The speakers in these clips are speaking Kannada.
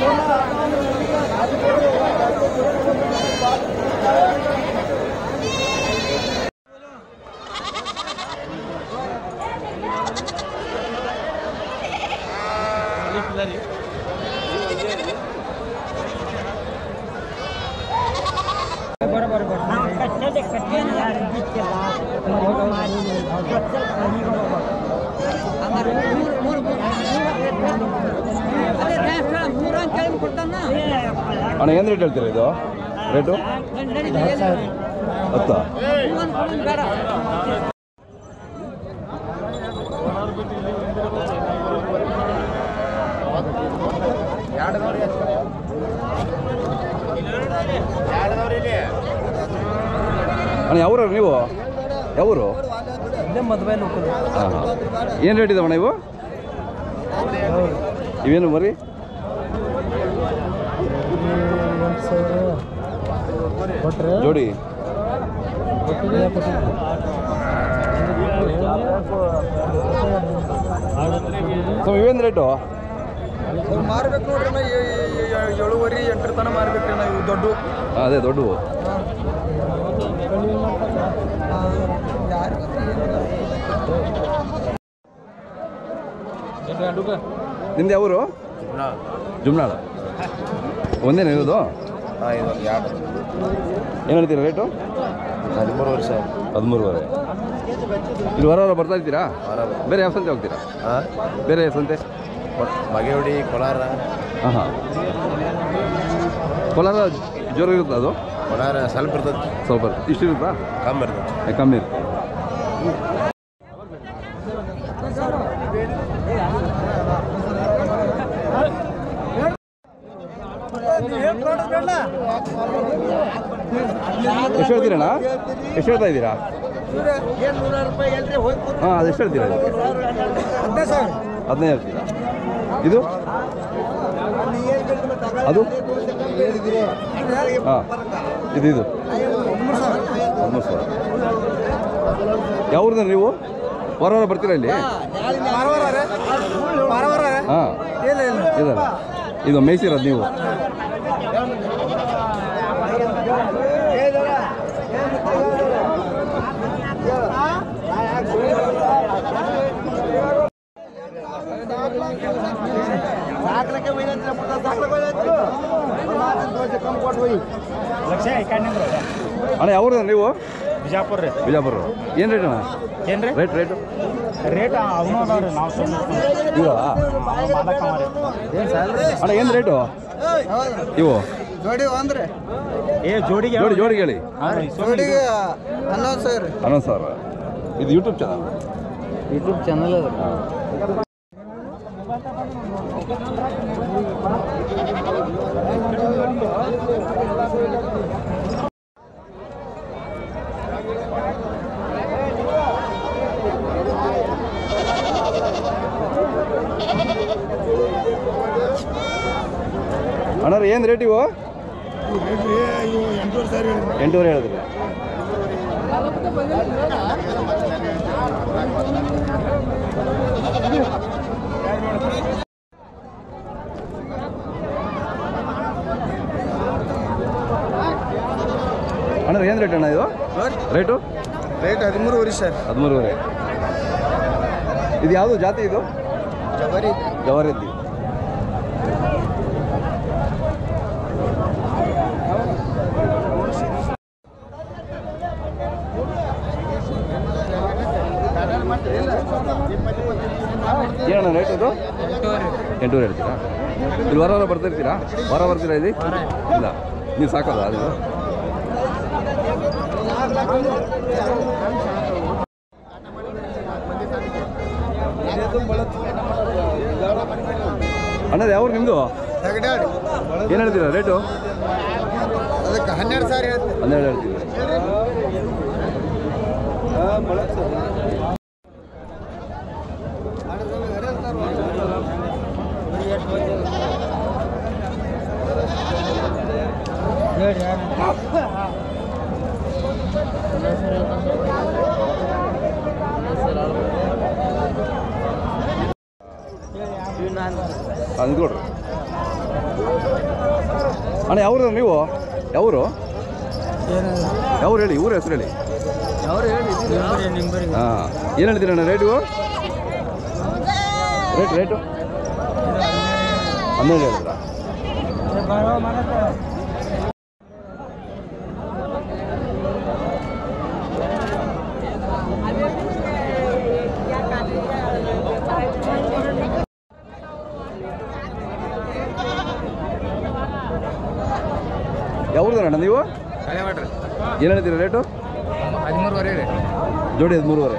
ಅಣ್ಣ ಏನು ರೇಟ್ ಹೇಳ್ತೀರಾ ಇದು ರೇಟು ಹತ್ತಾ ಅಣ್ಣ ಯಾವ್ರು ನೀವು ಯಾವರು ಮದುವೆ ಹೋಗ್ತದೆ ಹಾಂ ಹಾಂ ಏನು ರೇಟ್ ಇದಾವಣ್ಣ ಇವು ಇವೇನು ಮರಿ ಕೊಟ್ರೆ ಜೋಡಿ ಸೊ ಇವೇನು ರೇಟು ಮಾರ್ಬೇಕು ನೋಡ್ರಿ ಅಣ್ಣ, ಏ- ಏ- ಏ- ಏಳುವರೆ ಎಂಟರ ತನಕ ಮಾರ್ಬೇಕ್ರಿ ಅಣ್ಣ ಇವು ದೊಡ್ಡ ಹಾಂ ಅದೇ ದೊಡ್ಡವು ನಿಮ್ದು ಯಾವರು ಜುಮ್ನಾಳ ಒಂದೇನ ಇರೋದು ಏನು ಹೇಳ್ತೀರಾ ರೇಟು ಹದಿಮೂರು ವರ್ಷ ಹದಿಮೂರುವರೆ ಇಲ್ಲಿ ವಾರ ವಾರ ಬರ್ತಾ ಇರ್ತೀರಾ ಬೇರೆ ಯಾವ ಸಂತೆ ಹೋಗ್ತೀರಾ ಹಾಂ ಬೇರೆ ಯಾವ ಸಂತೆ ಮಗೆವಡಿ ಕೋಲಾರ ಹಾಂ ಹಾಂ ಕೋಲಾರ ಜೋರು ಇರುತ್ತಾ ಅದು ಕೋಲಾರ ಸ್ವಲ್ಪ ಇರ್ತದೆ ಸ್ವಲ್ಪ ಇಷ್ಟು ಇರುತ್ತಾ ಕಮ್ಮಿ ಇರ್ತದೆ ಏ, ಕಮ್ಮಿ ಇರುತ್ತೆ ಎಷ್ಟು ಹೇಳ್ತೀರಣ್ಣ ಎಷ್ಟು ಹೇಳ್ತಾ ಇದ್ದೀರಾ ಹಾಂ ಅದು ಎಷ್ಟು ಹೇಳ್ತೀರಾ ಇದು? ಹದಿನೈದು ಹೇಳ್ತೀರಾ ಇದು ಅದು ಹಾಂ ಇದು ಇದು ಹದಿಮೂರು ಸಾವಿರ ಯಾವ್ರದ್ದು ನೀವು ವಾರ ವಾರ ಬರ್ತೀರಾ ಇಲ್ಲಿ ಹಾಂ ಇದಲ್ಲ ಇದು ಮೇಯ್ಸಿರೋದು ನೀವು ಅಣ್ಣ ಯಾವ್ದು ನೀವು ಬಿಜಾಪುರ ರೀ ಬಿಜಾಪುರ ಏನು ರೇಟ್ ಅಣ್ಣ ಏನ್ರಿ ರೇಟ್ ರೇಟು ರೇಟ್ ಅವನು ಅದಾವ್ರಿ ನಾವು ಸುಮ್ಮನೆ ಇವ ಅಣ್ಣ ಏನು ರೇಟು ಇವು ಜೋಡಿ ಒಂದ್ರಿ ಏ ಜೋಡಿಗೆ ಜೋಡಿ ಜೋಡಿಗೆ ಹೇಳಿ ಜೋಡಿಗೆ ಹನ್ನೊಂದು ಸಾವಿರ ಹನ್ನೊಂದು ಸಾವಿರ ಇದು ಯೂಟ್ಯೂಬ್ ಚಾನಲ್ ಯೂಟ್ಯೂಬ್ ಚಾನಲ್ ಅದ ಅಣ್ಣವ್ರು ಏನು ರೇಟ್ ಇವು ಎಂಟೂವರೆ ಹೇಳಿದ್ರಿ ಅಣ್ಣ ಏನು ರೇಟ್ ಅಣ್ಣ ಇದು ರೇಟು ರೇಟ್ ಹದಿಮೂರುವರೆ ಸರ್ ಹದಿಮೂರುವರೆ ಇದು ಯಾವುದು ಜಾತಿ ಇದು ಜವರಿ ಜವಾರಿದ್ದಿ ಏನಣ್ಣ ರೇಟ್ ಇದು ಎಂಟೂವರೆ ಹೇಳ್ತೀರಾ ಇಲ್ಲಿ ವಾರ ವಾರ ಬರ್ತಾ ಇರ್ತೀರಾ ವಾರ ಬರ್ತೀರಾ ಇಲ್ಲಿ ಇಲ್ಲ ನೀವು ಸಾಕೋದ ಅದು ಅಣ್ಣದು ಯಾವ ನಿಮ್ಮದು ತಗಡಾಡಿ ಏನು ಹೇಳ್ತೀರಾ ರೇಟು ಅದಕ್ಕೆ ಹನ್ನೆರಡು ಸಾವಿರ ಹೇಳ್ತೀನಿ ಹನ್ನೆರಡು ಹೇಳ್ತೀವಿ ಅದು ಕೊಡ್ರಿ ಅಣ್ಣ ಯಾವ್ರು ನೀವು ಯಾವರು ಯಾವ್ರು ಹೇಳಿ ಊರ ಹೆಸರು ಹೇಳಿ ಅವ್ರು ಹೇಳಿ ನಿಂಬರಿ ಹಾಂ ಏನು ಹೇಳ್ತೀರಿ ಅಣ್ಣ ರೇಟು ರೇಟ್ ರೇಟು ಹನ್ನೆರಡು ಹೇಳಿದ್ರಾ ಯಾವ್ರದಣ್ಣ ನೀವು ಕಳೆ ಮಾಡ್ರಿ ಏನು ಹೇಳ್ತೀರಾ ರೇಟು ಹದಿಮೂರುವರೆ ರೀ ಜೋಡಿ ಹದಿಮೂರುವರೆ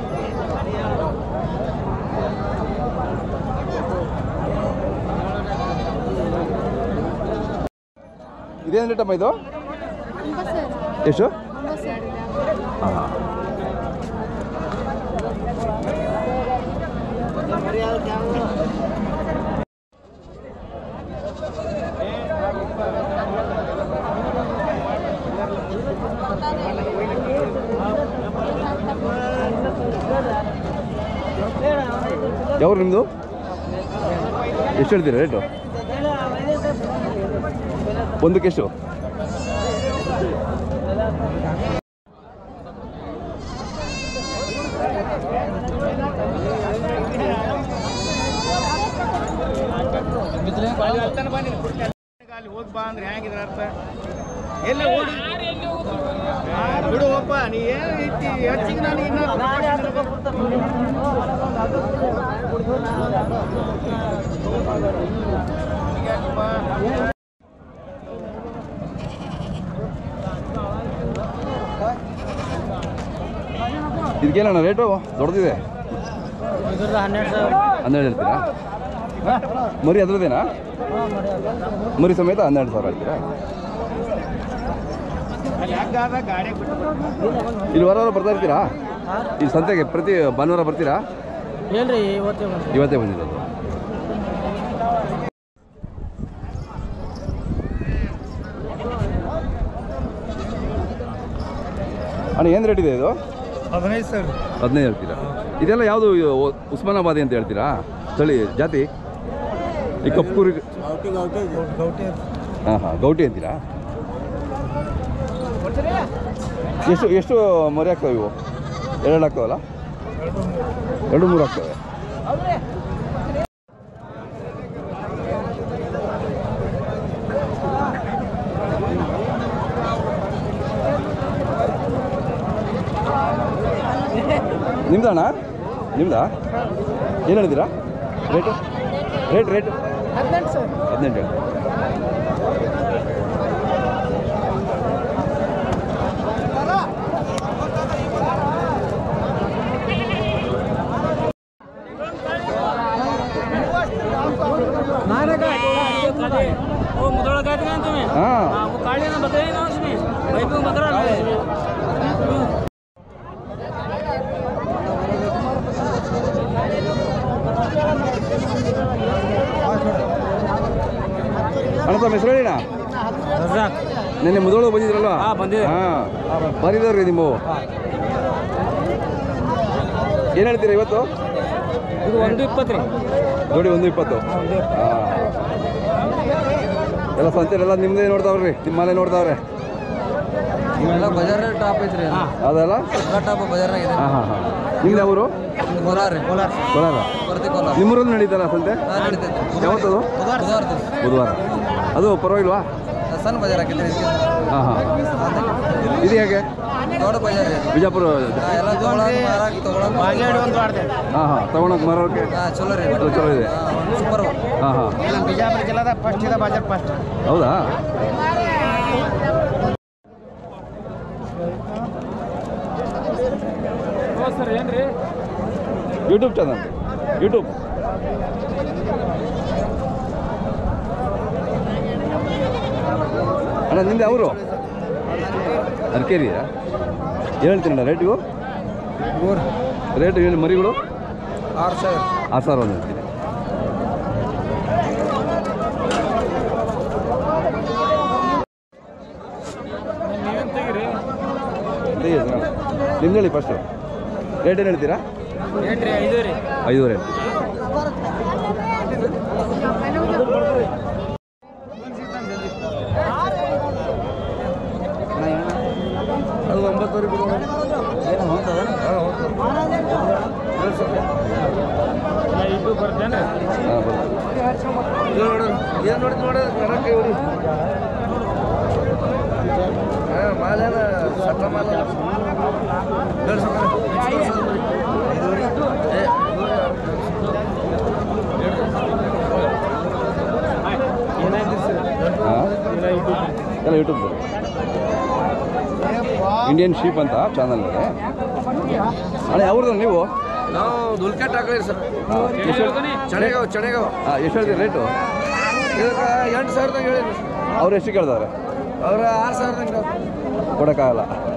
ಇದೇನು ರೇಟಮ್ಮ ಇದು ಎಷ್ಟು ಯಾವ್ರು ನಿಮ್ಮದು ಎಷ್ಟು ಹೇಳ್ತೀರಾ ರೇಟು ಒಂದಕ್ಕೆ ಎಷ್ಟು ಅಲ್ಲಿ ಹೋಗಿ ಬಾ ಅಂದ್ರೆ ಹೆಂಗಿದ್ರ ಅರ್ಥ ಎಲ್ಲ ಓಡಿ ಬಿಡುವಪ್ಪ ನೀ ಏನು ಐತಿ ಹೆಚ್ಚಿಗೆ ನಾನು ಇನ್ನ ಇದಕ್ಕೇನಣ್ಣ ರೇಟು ದೊಡ್ಡದಿದೆ ಹನ್ನೆರಡು ಸಾವಿರ ಹನ್ನೆರಡು ಹೇಳ್ತೀರಾ ಮರಿ ಅದ್ರದ್ದೇನಾ ಮರಿ ಸಮೇತ ಹನ್ನೆರಡು ಸಾವಿರ ಹೇಳ್ತೀರಾ ಅಲ್ಲಿ ಹೆಂಗಾದ ಗಾಡಿ ಬಿಟ್ಟು ಇಲ್ಲಿ ವಾರ ವಾರ ಬರ್ತಾ ಇರ್ತೀರಾ ಇಲ್ಲಿ ಸಂತೆಗೆ ಪ್ರತಿ ಭಾನುವಾರ ಬರ್ತೀರಾ ಏನ್ರಿ ಇವತ್ತೇ ಬಂದು ಇವತ್ತೇ ಬಂದಿರೋದು ಅಣ್ಣ ಏನು ರೇಟ್ ಇದೆ ಇದು ಹದಿನೈದು ಸಾವಿರ ಹದಿನೈದು ಹೇಳ್ತೀರಾ ಇದೆಲ್ಲ ಯಾವುದು ಉಸ್ಮಾನಾಬಾದಿ ಅಂತ ಹೇಳ್ತೀರಾ ತಳಿ ಜಾತಿ ಈ ಕಪ್ಪು ಕುರಿ ಗೌಟಿ ಗೌಟಿ ಗೌಟಿ ಹಾಂ ಹಾಂ ಗೌಟಿ ಅಂತೀರಾ ಎಷ್ಟು ಎಷ್ಟು ಮರಿ ಆಗ್ತವೆ ಇವು ಎರಡು ಆಗ್ತವಲ್ಲ ಎರಡು ಮೂರು ಆಗ್ತವೆ ನಿಮ್ದಣ್ಣ ನಿಮ್ದಾ ಏನು ಹೇಳಿದ್ದೀರಾ ರೇಟು ರೇಟ್ ರೇಟು ಹದಿನೆಂಟು ಸಾವಿರ ಹದಿನೆಂಟು ಹೇಳಿ वो मुदड़ा कहते हैं तुम्हें ಹಾಂ हाँ वो काले ना बताइए ना उसमें भाई को मुदड़ा ಅಣ್ಣ ತಮ್ಮ ಹೆಸರು ಹೇಳಿಣ ನಿನ್ನೆ ಮುದೋಳು ಬಂದಿದ್ರಲ್ವ ಹಾ, ಬಂದಿದೆ. ಹಾಂ ಬರಿದವ್ರಿ ನೀವು ಏನು ಹೇಳ್ತೀರಾ ಇವತ್ತು ಇದು ಒಂದು ಇಪ್ಪತ್ತು ರೀ ಜೋಡಿ ಒಂದು ಇಪ್ಪತ್ತು ಹಾಂ ಎಲ್ಲ ಸಂತೆಲೆಲ್ಲ ನಿಮ್ಮದೇ ನೋಡ್ತಾವ್ರಿ ನಿಮ್ಮಲ್ಲೇ ನೋಡ್ತಾವ್ರೆ ಇವೆಲ್ಲ ಬಜಾರ್ ಟಾಪ್ ಐತ್ರಿ ಅದಲ್ಲ ಟಾಪ್ ಬಜಾರ್ನಾಗ ಇದೆ ಹಾಂ ಹಾಂ ಹಾಂ ನಿಮ್ದು ಯಾವರು ಕೋಲಾರ ರೀ ಕೋಲಾರ ಕೋಲಾರ ಬರ್ತಿ ಕೋಲಾರ ನಿಮ್ಮೂರಲ್ಲಿ ನಡೀತಾರ ಸಂತೆ ನಡೀತೈತೆ ಯಾವತ್ತದು ಬುಧವಾರ ಬುಧವಾರ ಅದು ಪರವಾಗಿಲ್ವಾ ಸಣ್ಣ ಬಜಾರ್ ಹಾಕಿದ್ರಿ ಹಾಂ ಹಾಂ ಇದು ಹೇಗೆ ದೊಡ್ಡ ಬಜಾರ್ ರೀ ಬಿಜಾಪುರ ಎಲ್ಲ ತಗೊಳಕ್ ಮಾರಾಕ್ ತಗೊಳಕ್ ಬಾಗೇಡಿ ಒಂದು ವಾಡ್ದೆ ಹಾಂ ಹಾಂ ತಗೊಳಕ್ ಮಾರೋಕೆ ಹಾ ಚಲೋ ರೀ ಅದು ಚಲೋ ಇದೆ ಸೂಪರ್ ಹಾಂ ಹಾಂ ಇಲ್ಲ ಬಿಜಾಪುರ ಜಿಲ್ಲಾದ ಫಸ್ಟ್ ಇದೆ ಬಾಜಾರ್ ಫಸ್ಟ್ ಹೌದಾ ಸರ್ ಏನು ರೀ ಯೂಟ್ಯೂಬ್ ಚಾನಲ್ ಯೂಟ್ಯೂಬ್ ಅಣ್ಣ ನಿಂದೆ ಅವರು ಅರ್ಕೇರಿಯಾ ಏನು ಹೇಳ್ತೀನಣ್ಣ ರೇಟಿಗೂ ರೇಟ್ ಹೇಳಿ ಮರಿಗಳು ಆರು ಸಾವಿರ ಆರು ಸಾವಿರ ಒಂದು ಹೇಳ್ತೀನಿ ನೀವೇನು ತೆಗೀರಿ ನಿಮ್ದು ಹೇಳಿ ಫಸ್ಟು ರೇಟ್ ಏನು ಹೇಳ್ತೀರಾ ರೇಟ್ ರೀ ಐದು ರೀ ಐದೂವರೆ ಹೇಳ್ತೀನಿ ನೋಡೋದು ಕರಕ್ಕೆ ಇವ್ರಿ ಮಾಲೇನ ಸಟ್ಟ ಮಾಲ ಹಾಂ ಎಲ್ಲ ಯೂಟ್ಯೂಬ್ ಇಂಡಿಯನ್ ಶೀಪ್ ಅಂತ ಚಾನಲ್ ಇದೆ ಅಣ್ಣ ಯಾವ್ದು ನೀವು ನಾವು ದುಲ್ಕೆಟ್ ಹಾಕಲಿ ಸರ್ ಹಾಂ ಎಷ್ಟು ಚಣೆಗಾವ್ ಚಣೆಗಾವ್ ಹಾಂ ಎಷ್ಟು ಹೇಳ್ತೀರಿ ರೇಟು ಇದಕ್ಕೆ ಎಂಟು ಸಾವಿರದಾಗ ಹೇಳಿದ್ರು ಅವ್ರು ಎಷ್ಟು ಕೇಳ್ತಾರೆ ಅವ್ರ ಆರು ಸಾವಿರದಂಗೆ ಕೊಡೋಕ್ಕಾಗಲ್ಲ